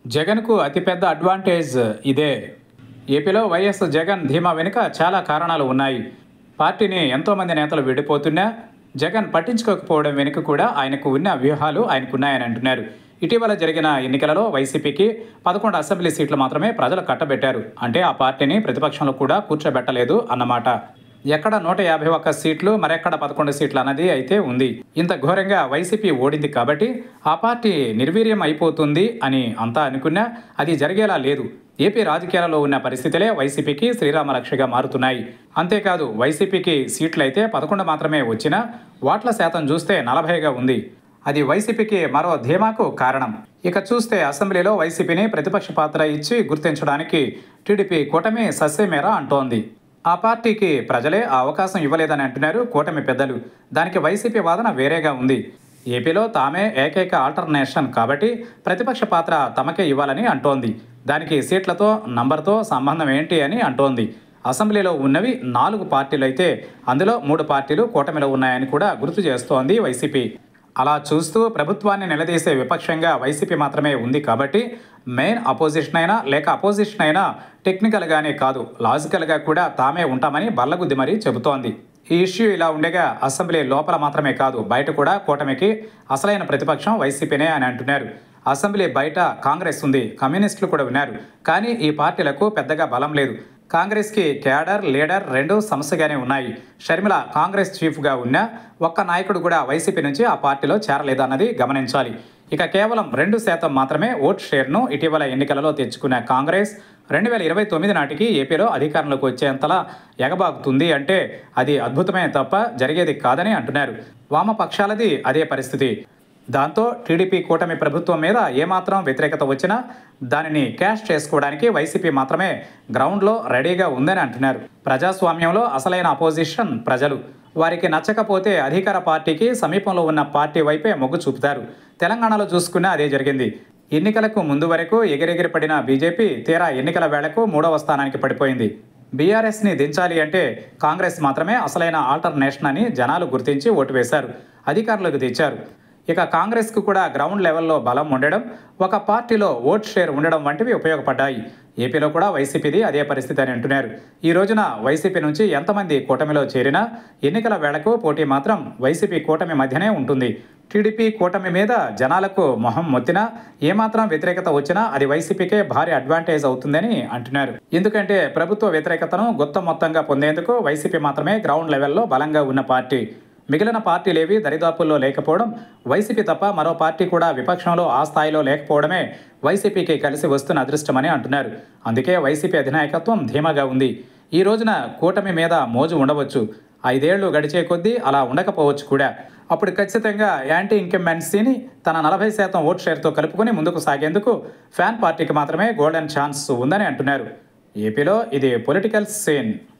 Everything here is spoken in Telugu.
జగన్కు అతిపెద్ద అడ్వాంటేజ్ ఇదే ఏపీలో వైఎస్ జగన్ ధీమా వెనుక చాలా కారణాలు ఉన్నాయి పార్టీని ఎంతోమంది నేతలు విడిపోతున్నా జగన్ పట్టించుకోకపోవడం వెనుక కూడా ఆయనకు ఉన్న వ్యూహాలు ఆయనకున్నాయని అంటున్నారు ఇటీవల జరిగిన ఎన్నికలలో వైసీపీకి పదకొండు అసెంబ్లీ సీట్లు మాత్రమే ప్రజలు కట్టబెట్టారు అంటే ఆ పార్టీని ప్రతిపక్షంలో కూడా కూర్చోబెట్టలేదు అన్నమాట ఎక్కడ నూట యాభై ఒక్క సీట్లు మరెక్కడ పదకొండు సీట్లు అన్నది అయితే ఉంది ఇంత ఘోరంగా వైసీపీ ఓడింది కాబట్టి ఆ పార్టీ నిర్వీర్యం అయిపోతుంది అని అంతా అనుకున్నా అది జరిగేలా లేదు ఏపీ రాజకీయాలలో ఉన్న పరిస్థితులే వైసీపీకి శ్రీరామ రక్షగా మారుతున్నాయి అంతేకాదు వైసీపీకి సీట్లు అయితే పదకొండు మాత్రమే వచ్చినా ఓట్ల శాతం చూస్తే నలభైగా ఉంది అది వైసీపీకి మరో ధీమాకు కారణం ఇక చూస్తే అసెంబ్లీలో వైసీపీని ప్రతిపక్ష పాత్ర ఇచ్చి గుర్తించడానికి టీడీపీ కూటమి సస్యమేర అంటోంది ఆ పార్టీకి ప్రజలే ఆ అవకాశం ఇవ్వలేదని అంటున్నారు కూటమి పెద్దలు దానికి వైసీపీ వాదన వేరేగా ఉంది ఏపీలో తామే ఏకైక ఆల్టర్నేషన్ కాబట్టి ప్రతిపక్ష పాత్ర తమకే ఇవ్వాలని అంటోంది దానికి సీట్లతో నంబర్తో సంబంధం ఏంటి అని అంటోంది అసెంబ్లీలో ఉన్నవి నాలుగు పార్టీలు అయితే అందులో మూడు పార్టీలు కూటమిలో ఉన్నాయని కూడా గుర్తు చేస్తోంది వైసీపీ అలా చూస్తూ ప్రభుత్వాన్ని నిలదీసే విపక్షంగా వైసీపీ మాత్రమే ఉంది కాబట్టి మెయిన్ అపోజిషన్ అయినా లేక అపోజిషన్ అయినా టెక్నికల్గానే కాదు లాజికల్గా కూడా తామే ఉంటామని బల్లగుద్ది మరీ చెబుతోంది ఈ ఇష్యూ ఇలా ఉండగా అసెంబ్లీ లోపల మాత్రమే కాదు బయట కూడా కూటమికి అసలైన ప్రతిపక్షం వైసీపీనే అని అంటున్నారు అసెంబ్లీ బయట కాంగ్రెస్ ఉంది కమ్యూనిస్టులు కూడా ఉన్నారు కానీ ఈ పార్టీలకు పెద్దగా బలం లేదు కాంగ్రెస్కి క్యాడర్ లీడర్ రెండు సమస్యగానే ఉన్నాయి షర్మిల కాంగ్రెస్ చీఫ్గా ఉన్న ఒక్క నాయకుడు కూడా వైసీపీ నుంచి ఆ పార్టీలో చేరలేదన్నది గమనించాలి ఇక కేవలం రెండు శాతం మాత్రమే ఓట్ షేర్ను ఇటీవల ఎన్నికలలో తెచ్చుకున్న కాంగ్రెస్ రెండు వేల ఇరవై తొమ్మిది నాటికి ఏపీలో అధికారంలోకి వచ్చేంతలా ఎగబాగుతుంది అంటే అది అద్భుతమే తప్ప జరిగేది కాదని అంటున్నారు వామపక్షాలది అదే పరిస్థితి దాంతో టీడీపీ కూటమి ప్రభుత్వం మీద ఏమాత్రం వ్యతిరేకత వచ్చినా దానిని క్యాష్ చేసుకోవడానికి వైసీపీ మాత్రమే గ్రౌండ్లో రెడీగా ఉందని అంటున్నారు ప్రజాస్వామ్యంలో అసలైన అపోజిషన్ ప్రజలు వారికి నచ్చకపోతే అధికార పార్టీకి సమీపంలో ఉన్న పార్టీ వైపే మొగ్గు చూపుతారు తెలంగాణలో చూసుకున్నా అదే జరిగింది ఎన్నికలకు ముందు వరకు ఎగిరెగిరి పడిన బీజేపీ తీరా ఎన్నికల వేళకు మూడవ స్థానానికి పడిపోయింది బీఆర్ఎస్ని దించాలి అంటే కాంగ్రెస్ మాత్రమే అసలైన ఆల్టర్నేషన్ అని జనాలు గుర్తించి ఓటు వేశారు అధికారులకు తెచ్చారు ఇక కాంగ్రెస్కు కూడా గ్రౌండ్ లెవెల్లో బలం ఉండడం ఒక పార్టీలో ఓట్ షేర్ ఉండడం వంటివి ఉపయోగపడ్డాయి ఏపీలో కూడా వైసీపీది అదే పరిస్థితి అని అంటున్నారు ఈ రోజున వైసీపీ నుంచి ఎంతమంది కూటమిలో చేరినా ఎన్నికల వేళకు పోటీ మాత్రం వైసీపీ కూటమి మధ్యనే ఉంటుంది టీడీపీ కూటమి మీద జనాలకు మొహం మొత్తినా ఏమాత్రం వ్యతిరేకత వచ్చినా అది వైసీపీకే భారీ అడ్వాంటేజ్ అవుతుందని అంటున్నారు ఎందుకంటే ప్రభుత్వ వ్యతిరేకతను గుత్త మొత్తంగా పొందేందుకు వైసీపీ మాత్రమే గ్రౌండ్ లెవెల్లో బలంగా ఉన్న పార్టీ మిగిలిన పార్టీలేవి దరిదాపుల్లో లేకపోవడం వైసీపీ తప్ప మరో పార్టీ కూడా విపక్షంలో ఆ స్థాయిలో లేకపోవడమే వైసీపీకి కలిసి వస్తున్న అదృష్టమని అంటున్నారు అందుకే వైసీపీ అధినాయకత్వం ధీమాగా ఉంది ఈ రోజున కూటమి మీద మోజు ఉండవచ్చు ఐదేళ్లు గడిచే కొద్దీ అలా ఉండకపోవచ్చు కూడా అప్పుడు ఖచ్చితంగా యాంటీ ఇంకంబెన్సీని తన నలభై శాతం ఓట్ షేర్తో కలుపుకొని ముందుకు సాగేందుకు ఫ్యాన్ పార్టీకి మాత్రమే గోల్డెన్ ఛాన్స్ ఉందని అంటున్నారు ఏపీలో ఇది పొలిటికల్ సీన్